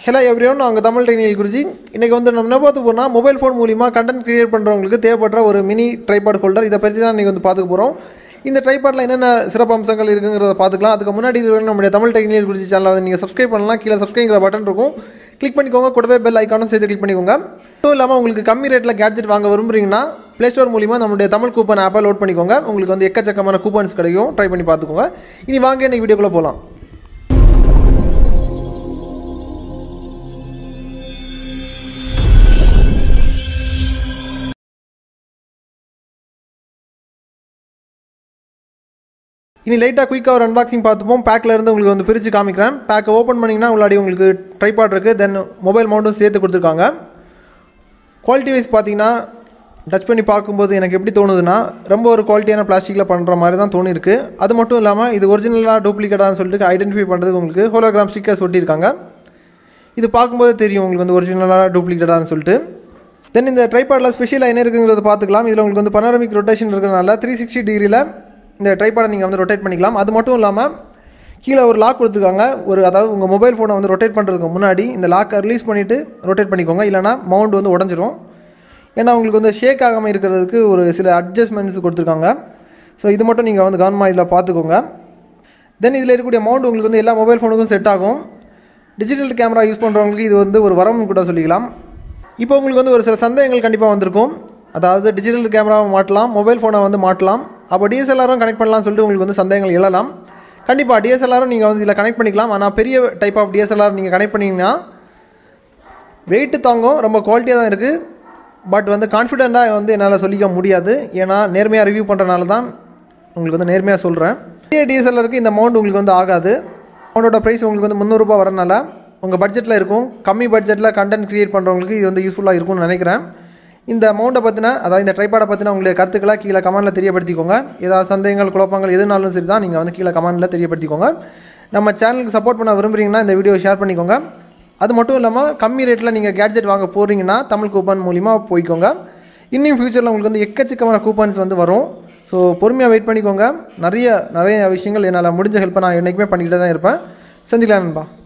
hello everyone அவங்க Tamil technical Guruji இன்றைக்கி வந்து நம்ம என்ன பார்த்து போனால் மொபைல் ஃபோன் மூலிமா கண்டென்ட் கிரியேட் பண்ணுறவங்களுக்கு தேவைப்படுற ஒரு மினி ட்ரைபாட் ஹோல்டர் இதை பற்றி தான் இன்றைக்கி வந்து பார்த்துக்க போகிறோம் இந்த ட்ரைபாட்டில் என்னென்ன சிறப்பு அம்சங்கள் இருக்குங்கிறத பார்த்துக்கலாம் அதுக்கு முன்னாடி இது வரைக்கும் நம்முடைய தமிழ் டெக்னிக்கல் குருஜி சேனலை வந்து நீங்கள் சப்ஸ்கிரைப் பண்ணலாம் கீழே சப்ஸ்கிரைங்கிற பட்டன் இருக்கும் கிளிக் பண்ணிக்கோங்க கூடவே பெல் ஐக்கானும் சேர்த்து கிளிக் பண்ணிக்கோங்க அதுவும் இல்லாமல் உங்களுக்கு கம்மி ரேட்டில் கேட்ஜெட் வாங்க விரும்புறீங்கன்னா ப்ளே ஸ்டோர் மூலிமா நம்மளுடைய தமிழ் கூப்பன் ஆப்பை லோட் பண்ணிக்கோங்க உங்களுக்கு வந்து எக்கச்சக்கமான கூப்பன்ஸ் கிடைக்கும் ட்ரை பண்ணி பார்த்துக்கோங்க இனி வாங்க இன்னைக்கு வீடியோக்குள்ளே போகலாம் இனி லைட்டாக குயிக்காக ஒரு அன்பாக்சிங் பார்த்துப்போம் பேக்கில் இருந்து உங்களுக்கு வந்து பிரித்து காமிக்கிறேன் பேக்கை ஓப்பன் பண்ணிங்கன்னா உள்ளாடி உங்களுக்கு ட்ரைபாட் இருக்குது தென் மொபைல் மவுண்ட்டும் சேர்த்து கொடுத்துருக்காங்க குவாலிட்டி வைஸ் பார்த்தீங்கன்னா டச் பண்ணி பார்க்கும்போது எனக்கு எப்படி தோணுதுன்னா ரொம்ப ஒரு குவாலிட்டியான பிளாஸ்டிக்கில் பண்ணுற மாதிரி தான் தோணிருக்கு அது மட்டும் இல்லாமல் இது ஒரிஜினலாக டூப்ளிகேட்டான்னு சொல்லிட்டு ஐடென்டிஃபை பண்ணுறதுக்கு உங்களுக்கு ஹோலோகிராம் ஸ்டிக்கர்ஸ் ஒட்டியிருக்காங்க இது பார்க்கும்போது தெரியும் உங்களுக்கு வந்து ஒரிஜினலாக டூப்ளிகேட்டான்னு சொல்லிட்டு தென் இந்த ட்ரைபாடில் ஸ்பெஷலாக என்ன இருக்குங்கிறத பார்த்துக்கலாம் இதில் உங்களுக்கு வந்து பனாரமிக் ரொட்டேஷன் இருக்கிறனால த்ரீ சிக்ஸ்டி டிகிரியில் இந்த ட்ரைபாடை நீங்கள் வந்து ரொட்டேட் பண்ணிக்கலாம் அது மட்டும் இல்லாமல் கீழே ஒரு லாக் கொடுத்துருக்காங்க ஒரு அதாவது உங்கள் மொபைல் ஃபோனை வந்து ரொட்டேட் பண்ணுறதுக்கு முன்னாடி இந்த லாக்கை ரிலீஸ் பண்ணிவிட்டு ரொட்டேட் பண்ணிக்கோங்க இல்லைனா மவுண்ட் வந்து உடஞ்சிரும் ஏன்னா உங்களுக்கு வந்து ஷேக் ஆகாமல் இருக்கிறதுக்கு ஒரு சில அட்ஜஸ்ட்மெண்ட்ஸ் கொடுத்துருக்காங்க ஸோ இது மட்டும் நீங்கள் வந்து கவனமாக இதில் பார்த்துக்கோங்க தென் இதில் இருக்கக்கூடிய மவுண்ட் உங்களுக்கு வந்து எல்லா மொபைல் ஃபோனுக்கும் செட் ஆகும் டிஜிட்டல் கேமரா யூஸ் பண்ணுறவங்களுக்கு இது வந்து ஒரு வரம்னு கூட சொல்லிக்கலாம் இப்போ உங்களுக்கு வந்து ஒரு சில சந்தேகங்கள் கண்டிப்பாக வந்திருக்கும் அதாவது டிஜிட்டல் கேமராவை மாட்டலாம் மொபைல் ஃபோனை வந்து மாட்டலாம் அப்போ டிஎஸ்எல்ஆரும் கனெக்ட் பண்ணலாம்னு சொல்லிட்டு உங்களுக்கு வந்து சந்தேகங்கள் எழலாம் கண்டிப்பாக டிஎஸ்எல்ஆரும் நீங்கள் வந்து இதில் கனெக்ட் பண்ணிக்கலாம் ஆனால் பெரிய டைப் ஆஃப் டிஎஸ்எல்ஆர் நீங்கள் கனெக்ட் பண்ணிங்கன்னா வெயிட்டு தாங்கும் ரொம்ப குவாலிட்டியாக தான் இருக்குது பட் வந்து கான்ஃபிடெண்ட்டாக வந்து என்னால் சொல்லிக்க முடியாது ஏன்னா நேர்மையாக ரிவ்யூ பண்ணுறனால தான் உங்களுக்கு வந்து நேர்மையாக சொல்கிறேன் பெரிய டிஎஸ்எல்ஆருக்கு இந்த அமௌண்ட் உங்களுக்கு வந்து ஆகாது அமௌண்ட்டோட ப்ரைஸ் உங்களுக்கு வந்து முந்நூறுரூபா வரனால உங்கள் பட்ஜெட்டில் இருக்கும் கம்மி பட்ஜெட்டில் கண்டென்ட் க்ரியேட் பண்ணுறவங்களுக்கு இது வந்து யூஸ்ஃபுல்லாக இருக்கும்னு நினைக்கிறேன் இந்த அமௌண்ட்டை பற்றின அதாவது இந்த ட்ரைபாடை பற்றின உங்களுடைய கருத்துக்களை கீழே கமெண்ட்டில் தெரியப்படுத்திக்கோங்க ஏதாவது சந்தேகங்கள் குழப்பங்கள் எதுனாலும் சரி தான் நீங்கள் வந்து கீழே கமெண்ட்டில் தெரியப்படுத்திக்கோங்க நம்ம சேனலுக்கு சப்போர்ட் பண்ண விரும்புகிறீங்கன்னா இந்த வீடியோ ஷேர் பண்ணிக்கோங்க அது மட்டும் இல்லாமல் கம்மி ரேட்டில் நீங்கள் கேட்ஜெட் வாங்க போகிறீங்கன்னா தமிழ் கூப்பன் மூலிமா போய்க்கோங்க இன்னும் ஃப்யூச்சரில் உங்களுக்கு வந்து எக்கச்சக்கமான கூப்பன்ஸ் வந்து வரும் ஸோ பொறுமையாக வெயிட் பண்ணிக்கோங்க நிறைய நிறைய விஷயங்கள் என்னால் முடிஞ்ச ஹெல்ப்பை நான் என்றைக்குமே பண்ணிக்கிட்டே தான் இருப்பேன் சந்திக்கலாம் நண்பா